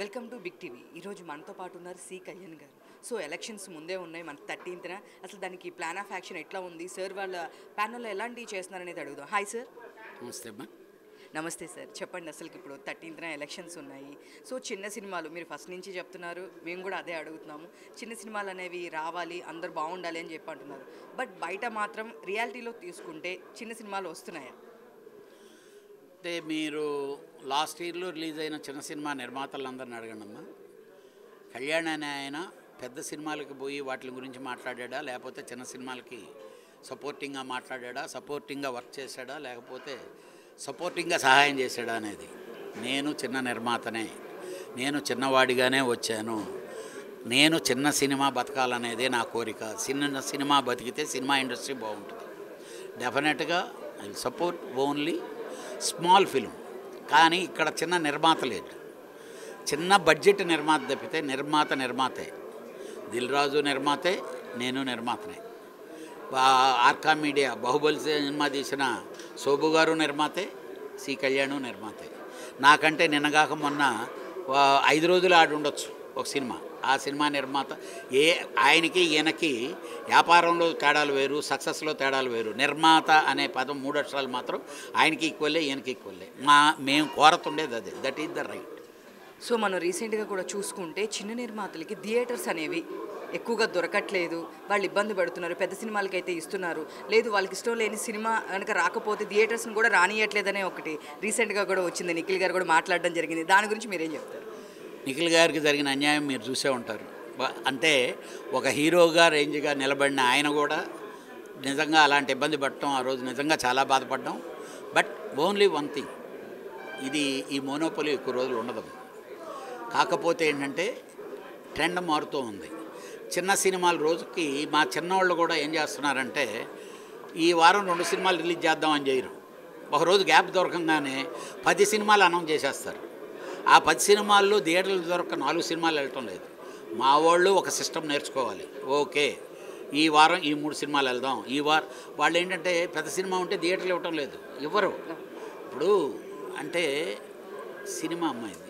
welcome to big TV ఈరోజు మనతో పాటు ఉన్నారు సి కళ్యాణ్ గారు సో ఎలక్షన్స్ ముందే ఉన్నాయి మన థర్టీన్త్న అసలు దానికి ప్లాన్ ఆఫ్ యాక్షన్ ఎట్లా ఉంది సార్ వాళ్ళ ప్యానల్లో ఎలాంటివి చేస్తున్నారనేది అడుగుదాం హాయ్ సార్ నమస్తే అమ్మా నమస్తే సార్ చెప్పండి అసలుకి ఇప్పుడు థర్టీన్త్న ఎలక్షన్స్ ఉన్నాయి సో చిన్న సినిమాలు మీరు ఫస్ట్ నుంచి చెప్తున్నారు మేము కూడా అదే అడుగుతున్నాము చిన్న సినిమాలు అనేవి రావాలి అందరు బాగుండాలి అని చెప్పి అంటున్నారు బట్ బయట మాత్రం రియాలిటీలో తీసుకుంటే చిన్న సినిమాలు వస్తున్నాయా అంటే మీరు లాస్ట్ ఇయర్లో రిలీజ్ అయిన చిన్న సినిమా నిర్మాతలందరిని అడగండి అమ్మా కళ్యాణ్ అనే ఆయన పెద్ద సినిమాలకి పోయి వాటి గురించి మాట్లాడాడా లేకపోతే చిన్న సినిమాలకి సపోర్టింగ్గా మాట్లాడాడా సపోర్టింగ్గా వర్క్ చేశాడా లేకపోతే సపోర్టింగ్గా సహాయం చేశాడా అనేది నేను చిన్న నిర్మాతనే నేను చిన్నవాడిగానే వచ్చాను నేను చిన్న సినిమా బతకాలనేదే నా కోరిక చిన్న సినిమా బతికితే సినిమా ఇండస్ట్రీ బాగుంటుంది డెఫినెట్గా I support only small film కానీ ఇక్కడ చిన్న నిర్మాత లేదు చిన్న బడ్జెట్ నిర్మాత తప్పితే నిర్మాత నిర్మాతే దిల్ రాజు నిర్మాతే నేను నిర్మాతనే వా- ఆర్కా మీడియా బాహుబలి సినిమా తీసిన శోభు గారు నిర్మాతే సి కళ్యాణ్ నిర్మాతే నాకంటే నిన్నగాక మొన్న వా- ఐదు రోజులు ఆడి ఉండొచ్చు ఒక సినిమా ఆ సినిమా నిర్మాత ఏ ఆయనకి ఈయనకి వ్యాపారంలో తేడాలు వేరు సక్సెస్లో తేడాలు వేరు నిర్మాత అనే పదం మూడు అక్షరాలు మాత్రం ఆయనకి ఈక్వల్లే ఈయనకి ఈక్వల్లే మా మేము కోరతుండేది అదే that is the right so మనం రీసెంట్గా కూడా చూసుకుంటే చిన్న నిర్మాతలకి థియేటర్స్ అనేవి ఎక్కువగా దొరకట్లేదు వాళ్ళు ఇబ్బంది పడుతున్నారు పెద్ద సినిమాలకి అయితే ఇస్తున్నారు లేదు వాళ్ళకి ఇష్టం లేని సినిమా కనుక రాకపోతే థియేటర్స్ని కూడా రానియట్లేదనే ఒకటి రీసెంట్గా కూడా వచ్చింది నిఖిల్ గారు కూడా మాట్లాడడం జరిగింది దాని గురించి మీరేం చెప్తారు నిఖిల్ గారికి జరిగిన అన్యాయం మీరు చూసే ఉంటారు బ- అంటే ఒక హీరోగా రేంజ్గా నిలబడిన ఆయన కూడా నిజంగా అలాంటి ఇబ్బంది పడటం ఆ రోజు నిజంగా చాలా బాధపడ్డాం బట్ ఓన్లీ వన్ థింగ్ ఇది ఈ మోనోపలి ఎక్కువ రోజులు ఉండదు కాకపోతే ఏంటంటే ట్రెండ్ మారుతూ ఉంది చిన్న సినిమాల రోజుకి మా చిన్నవాళ్ళు కూడా ఏం చేస్తున్నారంటే ఈ వారం రెండు సినిమాలు రిలీజ్ చేద్దామని చేయరు ఒక రోజు గ్యాప్ దొరకంగానే పది సినిమాలు అనౌన్స్ చేసేస్తారు ఆ పది సినిమాల్లో థియేటర్లు దొరక నాలుగు సినిమాలు వెళ్ళటం లేదు మా వాళ్ళు ఒక సిస్టమ్ నేర్చుకోవాలి ఓకే ఈ వారం ఈ మూడు సినిమాలు వెళ్దాం ఈ వారం వాళ్ళు ఏంటంటే పెద్ద సినిమా ఉంటే థియేటర్లు ఇవ్వటం లేదు ఇవ్వరు ఇప్పుడు అంటే సినిమా అమ్మాయింది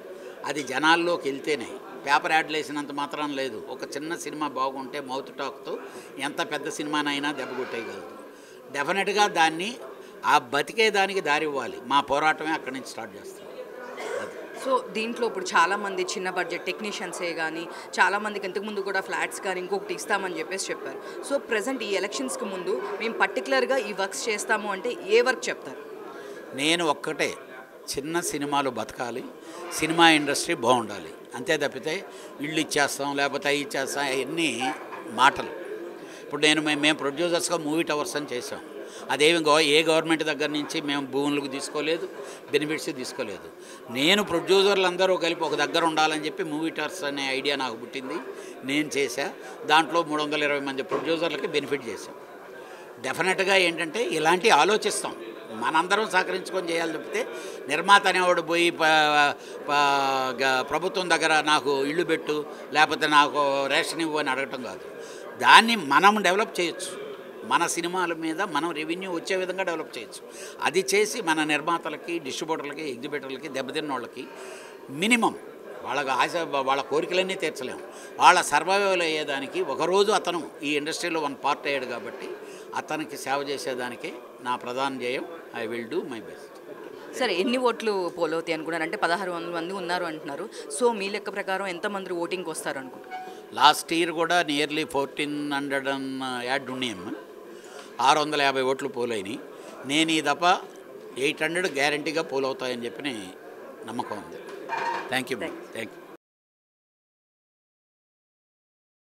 అది జనాల్లోకి వెళ్తేనే పేపర్ యాడ్లు వేసినంత మాత్రం లేదు ఒక చిన్న సినిమా బాగుంటే మౌత్ టాక్తో ఎంత పెద్ద సినిమానైనా దెబ్బ కొట్టేయగలదు డెఫినెట్గా దాన్ని ఆ బతికే దానికి దారి ఇవ్వాలి మా పోరాటమే అక్కడి నుంచి స్టార్ట్ చేస్తాం అది సో దీంట్లో ఇప్పుడు చాలా మంది చిన్న బడ్జెట్ టెక్నీషియన్సే కానీ చాలా మందికి ఇంతకుముందు కూడా ఫ్లాట్స్ కానీ ఇంకొకటి ఇస్తామని చెప్పేసి చెప్పారు సో ప్రజెంట్ ఈ ఎలక్షన్స్కి ముందు మేము పర్టికులర్గా ఈ వర్క్స్ చేస్తాము అంటే ఏ వర్క్ చెప్తారు నేను ఒక్కటే చిన్న సినిమాలు బతకాలి సినిమా ఇండస్ట్రీ బాగుండాలి అంతే తప్పితే ఇళ్ళు ఇచ్చేస్తాం లేకపోతే అవి ఇచ్చేస్తాం అవన్నీ మాటలు ఇప్పుడు నేను మేము మేము ప్రొడ్యూసర్స్గా మూవీ టవర్స్ అని చేసాం అదేమి గవ ఏ గవర్నమెంట్ దగ్గర నుంచి మేము భూములకు తీసుకోలేదు బెనిఫిట్స్ తీసుకోలేదు నేను ప్రొడ్యూసర్లు అందరూ కలిపి ఒక దగ్గర ఉండాలని చెప్పి మూవీ టవర్స్ అనే ఐడియా నాకు పుట్టింది నేను చేశా దాంట్లో మూడు వందల ఇరవై మంది ప్రొడ్యూసర్లకి బెనిఫిట్ చేశాం డెఫినెట్గా ఏంటంటే ఇలాంటి ఆలోచిస్తాం మనందరం సహకరించుకొని చేయాలి తప్పితే నిర్మాత అనేవాడు పోయి ప- ప- గ- ప్రభుత్వం దగ్గర నాకు ఇల్లు పెట్టు లేకపోతే నాకు రేషన్ ఇవ్వు అని అడగటం కాదు దాన్ని మనం డెవలప్ చేయొచ్చు మన సినిమాల మీద మనం రెవెన్యూ వచ్చే విధంగా డెవలప్ చేయొచ్చు అది చేసి మన నిర్మాతలకి డిస్ట్రిబ్యూటర్లకి ఎగ్జిబిటర్లకి దెబ్బతిన్న వాళ్ళకి మినిమం వాళ్ళకి ఆశ వాళ్ళ కోరికలన్నీ తీర్చలేము వాళ్ళ సర్వైవల్ అయ్యేదానికి ఒకరోజు అతను ఈ ఇండస్ట్రీలో వన్ పార్ట్ అయ్యాడు కాబట్టి అతనికి సేవ చేసేదానికి నా ప్రధాన ధ్యేయం I will do my best సరే ఎన్ని ఓట్లు పోలవుతాయి అనుకున్నారు అంటే పదహారు వందల మంది ఉన్నారు అంటున్నారు సో మీ లెక్క ప్రకారం ఎంతమంది ఓటింగ్కి వస్తారు అనుకుంటారు లాస్ట్ ఇయర్ కూడా nearly fourteen hundred and odd ఉన్నాం ఆరు వందల యాభై ఓట్లు పోలైనవి నేను ఈ దఫా ఎయిట్ హండ్రెడ్ గ్యారంటీగా పోలవుతాయని చెప్పి నమ్మకం ఉంది థ్యాంక్ యూ థ్యాంక్ యూ